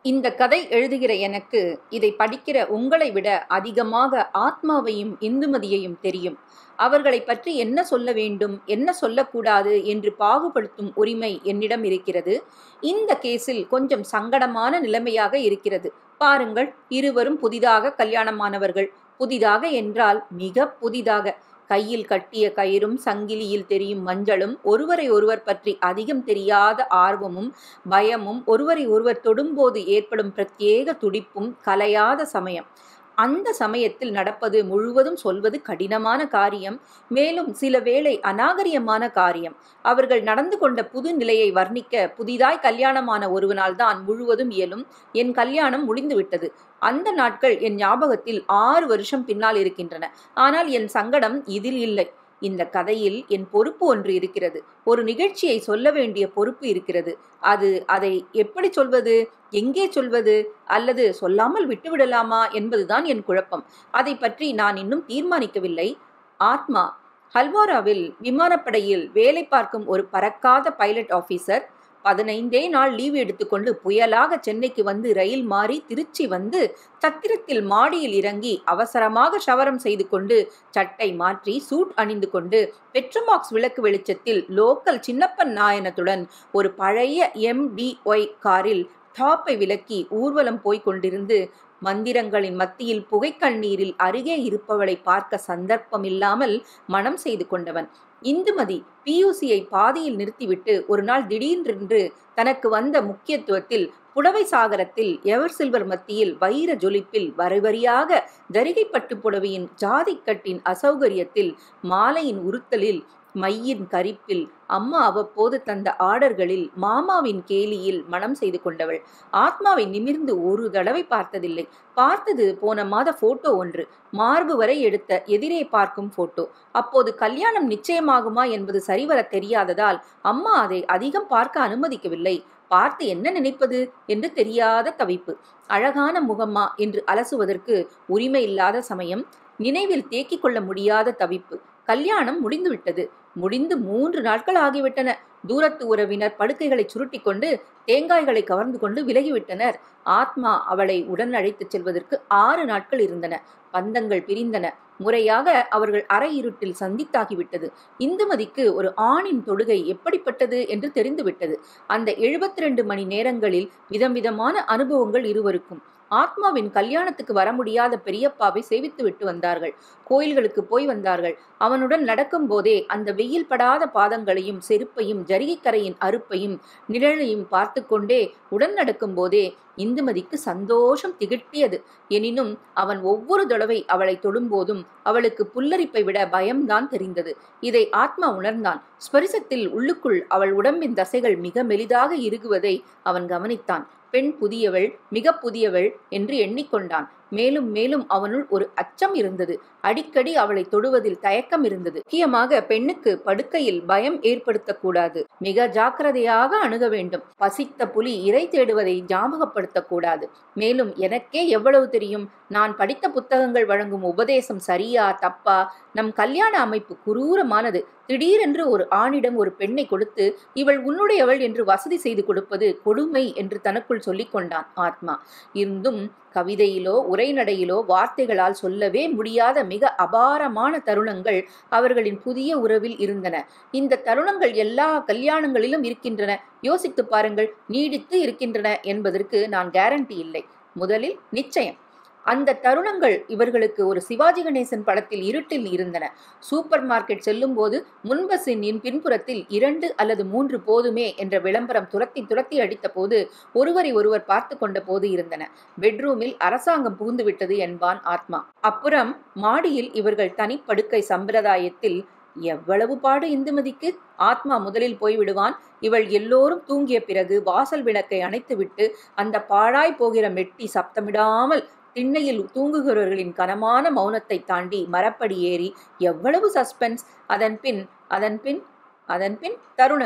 இந்த கதை எழுதுகிற எனக்கு இதை படிக்கிற உங்களை விட அதிகமாக ஆத்மாவையும் இந்துமதியையும் தெரியும் அவர்களை பற்றி என்ன சொல்ல வேண்டும் என்ன சொல்லக்கூடாது என்று பாகுபடுத்தும் உரிமை என்னிடம் இருக்கிறது இந்த கேஸில் கொஞ்சம் சங்கடமான நிலைமையாக இருக்கிறது பாருங்கள் இருவரும் புதிதாக கல்யாணமானவர்கள் புதிதாக என்றால் மிக புதிதாக கையில் கட்டிய கயிறும் சங்கிலியில் தெரியும் மஞ்சளும் ஒருவரை ஒருவர் பற்றி அதிகம் தெரியாத ஆர்வமும் பயமும் ஒருவரை ஒருவர் தொடும்போது ஏற்படும் பிரத்யேக துடிப்பும் கலையாத சமயம் அந்த சமயத்தில் நடப்பது முழுவதும் சொல்வது கடினமான காரியம் மேலும் சில வேளை அநாகரியமான காரியம் அவர்கள் நடந்து கொண்ட புது நிலையை வர்ணிக்க புதிதாய் கல்யாணமான ஒருவனால் தான் முழுவதும் இயலும் என் கல்யாணம் முடிந்துவிட்டது அந்த நாட்கள் என் ஞாபகத்தில் ஆறு வருஷம் பின்னால் இருக்கின்றன ஆனால் என் சங்கடம் இதில் இல்லை இந்த கதையில் என் பொறுப்பு ஒன்று இருக்கிறது ஒரு நிகழ்ச்சியை சொல்ல வேண்டிய பொறுப்பு இருக்கிறது அது அதை எப்படி சொல்வது எங்கே சொல்வது அல்லது சொல்லாமல் விட்டுவிடலாமா என்பதுதான் என் குழப்பம் அதை பற்றி நான் இன்னும் தீர்மானிக்கவில்லை ஆத்மா ஹல்வாராவில் விமானப்படையில் வேலை பார்க்கும் ஒரு பறக்காத பைலட் ஆபீசர் பதினைந்தே நாள் லீவ் எடுத்துக்கொண்டு புயலாக சென்னைக்கு வந்து ரயில் மாறி திருச்சி வந்து சத்திரத்தில் மாடியில் இறங்கி அவசரமாக ஷவரம் செய்து கொண்டு சட்டை மாற்றி சூட் அணிந்து கொண்டு பெட்ரோமாக்ஸ் விளக்கு வெளிச்சத்தில் லோக்கல் சின்னப்பன் நாயனத்துடன் ஒரு பழைய எம்டிஒய் காரில் டாப்பை விலக்கி ஊர்வலம் போய்க் கொண்டிருந்து மந்திரங்களின் மத்தியில் புகைக்கண்ணீரில் அருகே இருப்பவளை பார்க்க சந்தர்ப்பம் இல்லாமல் மனம் செய்து கொண்டவன் இந்துமதி பியூசியை பாதியில் நிறுத்திவிட்டு ஒரு நாள் திடீரென்று தனக்கு வந்த முக்கியத்துவத்தில் புடவை சாகரத்தில் எவர் சில்வர் மத்தியில் வைர ஜொலிப்பில் வரிவரியாக ஜரிகை பட்டு புடவையின் ஜாதிக்கட்டின் அசௌகரியத்தில் மாலையின் உறுத்தலில் மையின் கரிப்பில் அம்மா அவ்வப்போது தந்த ஆர்டர்களில் மாமாவின் கேலியில் மனம் செய்து கொண்டவள் ஆத்மாவை நிமிர்ந்து ஒரு தடவை பார்த்ததில்லை பார்த்தது போன மாத போட்டோ ஒன்று மார்பு வரை எடுத்த எதிரே பார்க்கும் போட்டோ அப்போது கல்யாணம் நிச்சயமாகுமா என்பது சரிவர தெரியாததால் அம்மா அதை அதிகம் பார்க்க அனுமதிக்கவில்லை பார்த்து என்ன நினைப்பது என்று தெரியாத தவிப்பு அழகான முகம்மா என்று அலசுவதற்கு உரிமை இல்லாத சமயம் நினைவில் தேக்கிக் கொள்ள முடியாத தவிப்பு கல்யாணம் முடிந்துவிட்டது முடிந்து மூன்று நாட்கள் ஆகிவிட்டன தூரத்து உறவினர் படுக்கைகளை சுருட்டி கொண்டு தேங்காய்களை கவர்ந்து கொண்டு விலகிவிட்டனர் ஆத்மா அவளை உடன் அழைத்துச் செல்வதற்கு ஆறு நாட்கள் இருந்தன பந்தங்கள் பிரிந்தன முறையாக அவர்கள் அரை இருட்டில் சந்தித்தாகிவிட்டது இந்துமதிக்கு ஒரு ஆணின் தொடுகை எப்படிப்பட்டது என்று தெரிந்துவிட்டது அந்த எழுபத்தி ரெண்டு மணி நேரங்களில் விதம் விதமான அனுபவங்கள் இருவருக்கும் ஆத்மாவின் கல்யாணத்துக்கு வர முடியாத பெரியப்பாவை சேவித்து விட்டு வந்தார்கள் கோயில்களுக்கு போய் வந்தார்கள் அவனுடன் நடக்கும் போதே அந்த வெயில் படாத பாதங்களையும் செருப்பையும் ஜரிகைக்கரையின் அறுப்பையும் நிழலையும் பார்த்து கொண்டே உடன் நடக்கும் போதே இந்துமதிக்கு சந்தோஷம் திகட்டியது எனினும் அவன் ஒவ்வொரு தடவை அவளை தொடும்போதும் அவளுக்கு புல்லரிப்பை விட பயம்தான் தெரிந்தது இதை ஆத்மா உணர்ந்தான் ஸ்பரிசத்தில் உள்ளுக்குள் அவள் உடம்பின் தசைகள் மிக மெலிதாக இறுகுவதை அவன் கவனித்தான் பெண் புதியவள் மிக புதியவள் என்று எண்ணிக்கொண்டான் மேலும் மேலும் அவனுள் ஒரு அச்சம் இருந்தது அடிக்கடி அவளை தொடுவதில் தயக்கம் இருந்தது முக்கியமாக பெண்ணுக்கு படுக்கையில் பயம் ஏற்படுத்தக்கூடாது மிக ஜாக்கிரதையாக அணுக வேண்டும் பசித்த புலி இறை தேடுவதை ஞாபகப்படுத்தக்கூடாது மேலும் எனக்கே எவ்வளவு தெரியும் நான் படித்த புத்தகங்கள் வழங்கும் உபதேசம் சரியா தப்பா நம் கல்யாண அமைப்பு குரூரமானது திடீரென்று ஒரு ஆணிடம் ஒரு பெண்ணை கொடுத்து இவள் உன்னுடையவள் என்று வசதி செய்து கொடுப்பது கொடுமை என்று தனக்குள் சொல்லிக் கொண்டான் ஆத்மா இருந்தும் கவிதையிலோ உரைநடையிலோ வார்த்தைகளால் சொல்லவே முடியாத மிக அபாரமான தருணங்கள் அவர்களின் புதிய உறவில் இருந்தன இந்த தருணங்கள் எல்லா கல்யாணங்களிலும் இருக்கின்றன யோசித்து பாருங்கள் நீடித்து இருக்கின்றன என்பதற்கு நான் கேரண்டி இல்லை முதலில் நிச்சயம் அந்த தருணங்கள் இவர்களுக்கு ஒரு சிவாஜி கணேசன் படத்தில் இருட்டில் இருந்தன சூப்பர் மார்க்கெட் செல்லும்போது முன்பசினின் பின்புறத்தில் இரண்டு அல்லது மூன்று போதுமே என்ற விளம்பரம் துரத்தி துரத்தி அடித்த போது ஒருவரை ஒருவர் பார்த்து கொண்ட போது இருந்தன பெட்ரூமில் அரசாங்கம் புகுந்துவிட்டது என்பான் ஆத்மா அப்புறம் மாடியில் இவர்கள் தனிப்படுக்கை சம்பிரதாயத்தில் எவ்வளவு பாடு இந்துமதிக்கு ஆத்மா முதலில் போய்விடுவான் இவள் எல்லோரும் தூங்கிய பிறகு வாசல் விளக்கை அணைத்துவிட்டு அந்த பாழாய் போகிற மெட்டி சப்தமிடாமல் திண்ணையில் தூங்குகிறவர்களின் கனமான மௌனத்தை தாண்டி மரப்படி ஏறி எவ்வளவு சஸ்பென்ஸ் அதன் பின் அதன் பின் அதன் பின் தருணங்கள்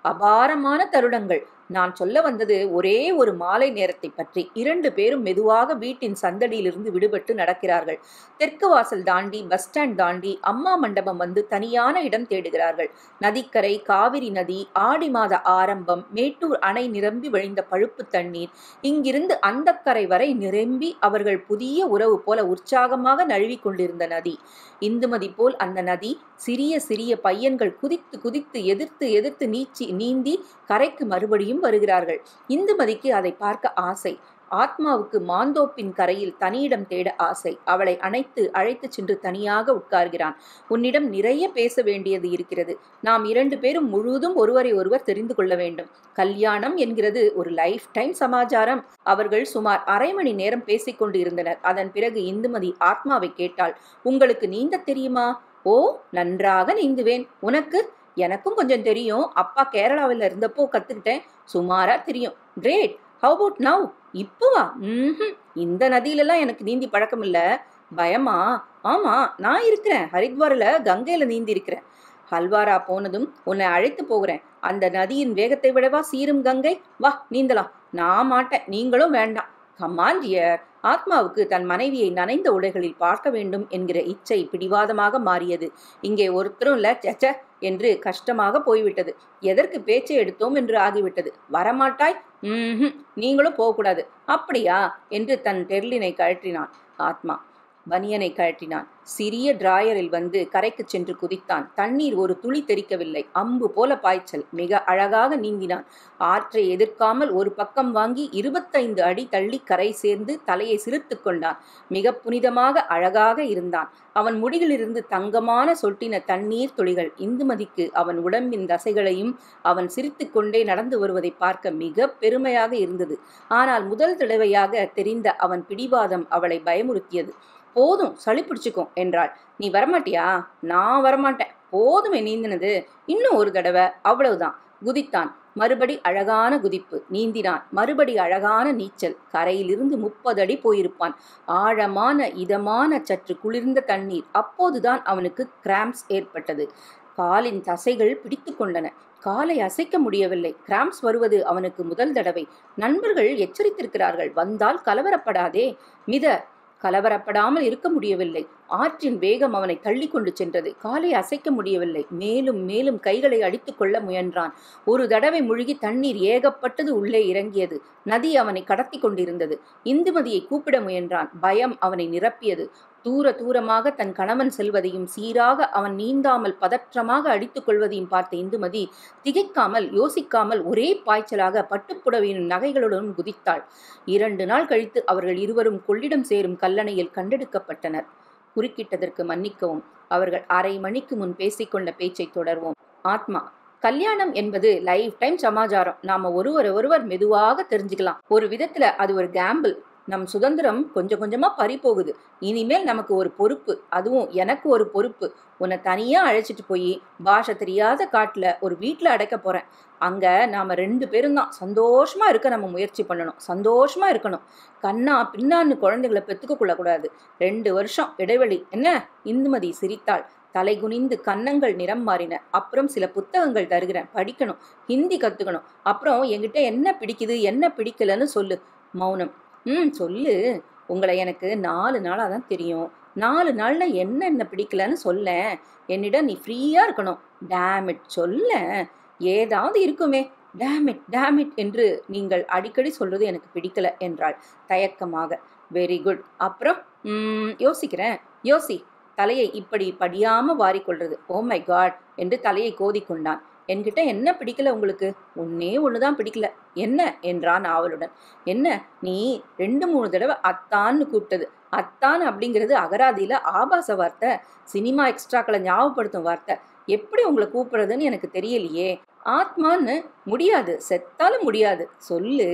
அபாரமான தருணங்கள் நான் சொல்ல வந்தது ஒரே ஒரு மாலை நேரத்தை பற்றி இரண்டு பேரும் மெதுவாக வீட்டின் சந்தடியிலிருந்து விடுபட்டு நடக்கிறார்கள் தெற்கு வாசல் தாண்டி பஸ் ஸ்டாண்ட் தாண்டி அம்மா மண்டபம் வந்து தனியான இடம் தேடுகிறார்கள் நதிக்கரை காவிரி நதி ஆடி மாத ஆரம்பம் மேட்டூர் அணை நிரம்பி வழிந்த பழுப்பு தண்ணீர் இங்கிருந்து அந்த கரை வரை நிரம்பி அவர்கள் புதிய உறவு போல உற்சாகமாக நழுவி கொண்டிருந்த நதி இந்துமதி போல் அந்த நதி சிறிய சிறிய பையன்கள் குதித்து குதித்து எதிர்த்து எதிர்த்து நீச்சி நீந்தி கரைக்கு மறுபடியும் வருகிறார்கள் இந்துமதிக்கு அதை பார்க்க ஆசை ஆத்மாவுக்கு மாந்தோப்பின் கரையில் தனியிடம் தேட ஆசை அவளை அணைத்து அழைத்துச் சென்று தனியாக உட்கார்கிறான் உன்னிடம் நிறைய பேச வேண்டியது இருக்கிறது நாம் இரண்டு பேரும் முழுவதும் ஒருவரை ஒருவர் தெரிந்து கொள்ள வேண்டும் கல்யாணம் என்கிறது ஒரு லைஃப் டைம் சமாச்சாரம் அவர்கள் சுமார் அரை மணி நேரம் பேசிக்கொண்டு இருந்தனர் அதன் பிறகு இந்துமதி ஆத்மாவை கேட்டாள் உங்களுக்கு நீந்த தெரியுமா ஓ நன்றாக நீந்துவேன் உனக்கு எனக்கும் கொஞ்சம் தெரியும் அப்பா கேரளாவில் இருந்தப்போ கத்துக்கிட்டேன் சுமாரா தெரியும் கிரேட் ஹவு அபவுட் நவ் இப்போவா ம் இந்த நதியிலலாம் எனக்கு நீந்தி பழக்கம் இல்ல பயமா ஆமா நான் இருக்கிறேன் ஹரித்வாரில் கங்கையில நீந்தி இருக்கிறேன் ஹல்வாரா போனதும் உன்னை அழைத்து போகிறேன் அந்த நதியின் வேகத்தை விடவா சீரும் கங்கை வா நீந்தலாம் நான் மாட்டேன் நீங்களும் வேண்டாம் கமான் டியர் ஆத்மாவுக்கு தன் மனைவியை நனைந்த உடைகளில் பார்க்க வேண்டும் என்கிற இச்சை பிடிவாதமாக மாறியது இங்கே ஒருத்தரும் இல்ல சச்ச என்று கஷ்டமாக போய்விட்டது எதற்கு பேச்சை எடுத்தோம் என்று ஆகிவிட்டது வரமாட்டாய் ம் நீங்களும் போகக்கூடாது அப்படியா என்று தன் டெர்லினை கழற்றினான் ஆத்மா பனியனை கழற்றினான் சிறிய டிராயரில் வந்து கரைக்கு சென்று குதித்தான் தண்ணீர் ஒரு துளி தெறிக்கவில்லை அம்பு போல பாய்ச்சல் மிக அழகாக நீந்தினான் ஆற்றை எதிர்க்காமல் ஒரு பக்கம் வாங்கி இருபத்தைந்து அடி தள்ளி கரை சேர்ந்து தலையை சிரித்து கொண்டான் மிக புனிதமாக அழகாக இருந்தான் அவன் முடிகளிலிருந்து தங்கமான சொட்டின தண்ணீர் துளிகள் இந்துமதிக்கு அவன் உடம்பின் தசைகளையும் அவன் சிரித்துக்கொண்டே நடந்து வருவதை பார்க்க மிக பெருமையாக இருந்தது ஆனால் முதல் தடவையாக தெரிந்த அவன் பிடிவாதம் அவளை பயமுறுத்தியது போதும் சளி பிடிச்சுக்கும் என்றாள் நீ வரமாட்டியா நான் வரமாட்டேன் போதுமே நீந்தினது இன்னும் ஒரு தடவை அவ்வளவுதான் குதித்தான் மறுபடி அழகான குதிப்பு நீந்தினான் மறுபடி அழகான நீச்சல் கரையிலிருந்து முப்பது அடி போயிருப்பான் ஆழமான இதமான சற்று குளிர்ந்த தண்ணீர் அப்போதுதான் அவனுக்கு கிராம்ஸ் ஏற்பட்டது காலின் தசைகள் பிடித்து கொண்டன காலை அசைக்க முடியவில்லை கிராம்ஸ் வருவது அவனுக்கு முதல் தடவை நண்பர்கள் எச்சரித்திருக்கிறார்கள் வந்தால் கலவரப்படாதே மித கலவரப்படாமல் இருக்க முடியவில்லை ஆற்றின் வேகம் அவனை தள்ளி கொண்டு சென்றது காலை அசைக்க முடியவில்லை மேலும் மேலும் கைகளை அடித்துக் கொள்ள முயன்றான் ஒரு தடவை முழுகி தண்ணீர் ஏகப்பட்டது உள்ளே இறங்கியது நதி அவனை கடத்தி கொண்டிருந்தது இந்துமதியை கூப்பிட முயன்றான் பயம் அவனை நிரப்பியது தூர தூரமாக தன் கணவன் செல்வதையும் சீராக அவன் நீந்தாமல் பதற்றமாக அடித்துக் கொள்வதையும் பார்த்த இந்துமதி திகைக்காமல் யோசிக்காமல் ஒரே பாய்ச்சலாக பட்டுப்புடவையின் நகைகளுடன் குதித்தாள் இரண்டு நாள் கழித்து அவர்கள் இருவரும் கொள்ளிடம் சேரும் கல்லணையில் கண்டெடுக்கப்பட்டனர் குறுக்கிட்டதற்கு மன்னிக்கவும் அவர்கள் அரை மணிக்கு முன் பேசிக்கொண்ட பேச்சை தொடர்வோம் ஆத்மா கல்யாணம் என்பது லைஃப் டைம் சமாச்சாரம் நாம ஒருவர் ஒருவர் மெதுவாக தெரிஞ்சுக்கலாம் ஒரு விதத்துல அது ஒரு கேம்பிள் நம் சுதந்திரம் கொஞ்சம் கொஞ்சமா பறி போகுது இனிமேல் நமக்கு ஒரு பொறுப்பு அதுவும் எனக்கு ஒரு பொறுப்பு உன்னை தனியா அழைச்சிட்டு போய் பாஷை தெரியாத காட்டுல ஒரு வீட்டுல அடைக்க போறேன் அங்க நாம ரெண்டு பேரும் தான் சந்தோஷமா இருக்க நம்ம முயற்சி பண்ணணும் சந்தோஷமா இருக்கணும் கண்ணா பின்னான்னு குழந்தைகளை பெத்துக்க கொள்ளக்கூடாது ரெண்டு வருஷம் இடைவெளி என்ன இந்துமதி சிரித்தாள் தலை குனிந்து கன்னங்கள் நிறம் மாறின அப்புறம் சில புத்தகங்கள் தருகிறேன் படிக்கணும் ஹிந்தி கத்துக்கணும் அப்புறம் என்கிட்ட என்ன பிடிக்குது என்ன பிடிக்கலன்னு சொல்லு மௌனம் ம் சொல்லு உங்களை எனக்கு நாலு நாளாக தான் தெரியும் நாலு நாளில் என்ன என்ன பிடிக்கலன்னு சொல்ல என்னிடம் நீ ஃப்ரீயாக இருக்கணும் டேமிட் சொல்ல ஏதாவது இருக்குமே டேமிட் டேமிட் என்று நீங்கள் அடிக்கடி சொல்றது எனக்கு பிடிக்கல என்றாள் தயக்கமாக வெரி குட் அப்புறம் ம், யோசிக்கிறேன் யோசி தலையை இப்படி படியாம வாரிக்கொள்றது ஓ மை காட் என்று தலையை கோதிக்கொண்டான் என்கிட்ட என்ன பிடிக்கல உங்களுக்கு ஒன்னே ஒண்ணுதான் பிடிக்கல என்ன என்றான் ஆவலுடன் என்ன நீ ரெண்டு மூணு தடவை அத்தான்னு கூப்பிட்டது அத்தான் அப்படிங்கிறது அகராதியில ஆபாச வார்த்தை சினிமா எக்ஸ்ட்ராக்களை ஞாபகப்படுத்தும் வார்த்தை எப்படி உங்களை கூப்பிடுறதுன்னு எனக்கு தெரியலையே ஆத்மான்னு முடியாது செத்தாலும் முடியாது சொல்லு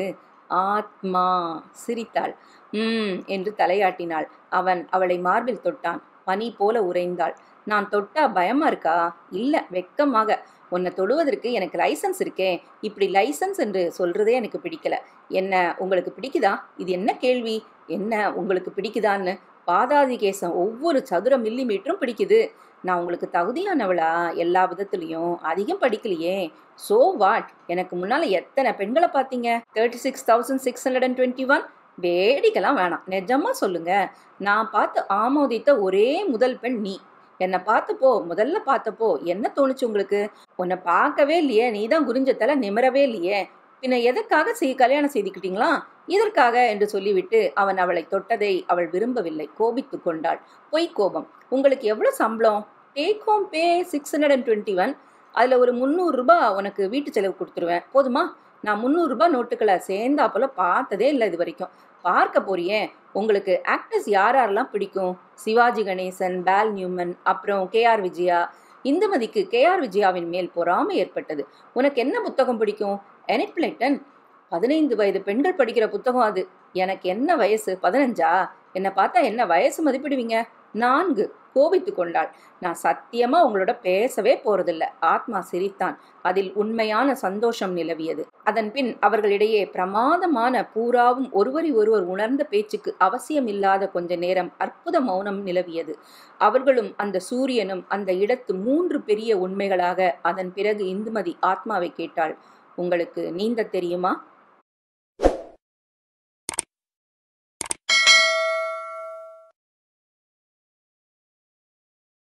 ஆத்மா சிரித்தாள் ம் என்று தலையாட்டினாள் அவன் அவளை மார்பில் தொட்டான் பனி போல உறைந்தாள் நான் தொட்டா பயமா இருக்கா இல்ல வெக்கமாக உன்னை தொடுவதற்கு எனக்கு லைசன்ஸ் இருக்கே இப்படி லைசன்ஸ் என்று சொல்றதே எனக்கு பிடிக்கல என்ன உங்களுக்கு பிடிக்குதா இது என்ன கேள்வி என்ன உங்களுக்கு பிடிக்குதான்னு பாதாதி கேசம் ஒவ்வொரு சதுர மில்லி மீட்டரும் பிடிக்குது நான் உங்களுக்கு தகுதியானவளா எல்லா விதத்துலையும் அதிகம் படிக்கலையே சோ வாட் எனக்கு முன்னால எத்தனை பெண்களை பார்த்தீங்க thirty six thousand six hundred and twenty one வேடிக்கைலாம் வேணாம் நிஜமா சொல்லுங்க நான் பார்த்து ஆமோதித்த ஒரே முதல் பெண் நீ என்னை பார்த்தப்போ முதல்ல பார்த்தப்போ என்ன தோணுச்சு உங்களுக்கு உன்னை பார்க்கவே இல்லையே நீ தான் குரிஞ்ச தலை நிமிரவே இல்லையே பின்ன எதற்காக செய் கல்யாணம் செய்துக்கிட்டீங்களா இதற்காக என்று சொல்லிவிட்டு அவன் அவளை தொட்டதை அவள் விரும்பவில்லை கோபித்து கொண்டாள் பொய் கோபம் உங்களுக்கு எவ்வளோ சம்பளம் take home pay six hundred and twenty one அதில் ஒரு முந்நூறுரூபா உனக்கு வீட்டு செலவு கொடுத்துருவேன் போதுமா நான் முந்நூறுரூபா நோட்டுகளை சேர்ந்தாப்புல பார்த்ததே இல்லை இது வரைக்கும் பார்க்க போறியே உங்களுக்கு ஆக்டர்ஸ் யார் யாரெல்லாம் பிடிக்கும் சிவாஜி கணேசன் பால் நியூமன் அப்புறம் கேஆர் விஜயா இந்துமதிக்கு கேஆர் விஜயாவின் மேல் பொறாமை ஏற்பட்டது உனக்கு என்ன புத்தகம் பிடிக்கும் எனிட் பிளைட்டன் பதினைந்து வயது பெண்கள் படிக்கிற புத்தகம் அது எனக்கு என்ன வயசு பதினஞ்சா என்னை பார்த்தா என்ன வயசு மதிப்பிடுவீங்க நான்கு கோபித்து கொண்டாள் நான் சத்தியமா உங்களோட பேசவே போறதில்ல ஆத்மா சிரித்தான் அதில் உண்மையான சந்தோஷம் நிலவியது அதன் பின் அவர்களிடையே பிரமாதமான பூராவும் ஒருவரை ஒருவர் உணர்ந்த பேச்சுக்கு அவசியமில்லாத கொஞ்ச நேரம் அற்புத மௌனம் நிலவியது அவர்களும் அந்த சூரியனும் அந்த இடத்து மூன்று பெரிய உண்மைகளாக அதன் பிறகு இந்துமதி ஆத்மாவை கேட்டாள் உங்களுக்கு நீந்த தெரியுமா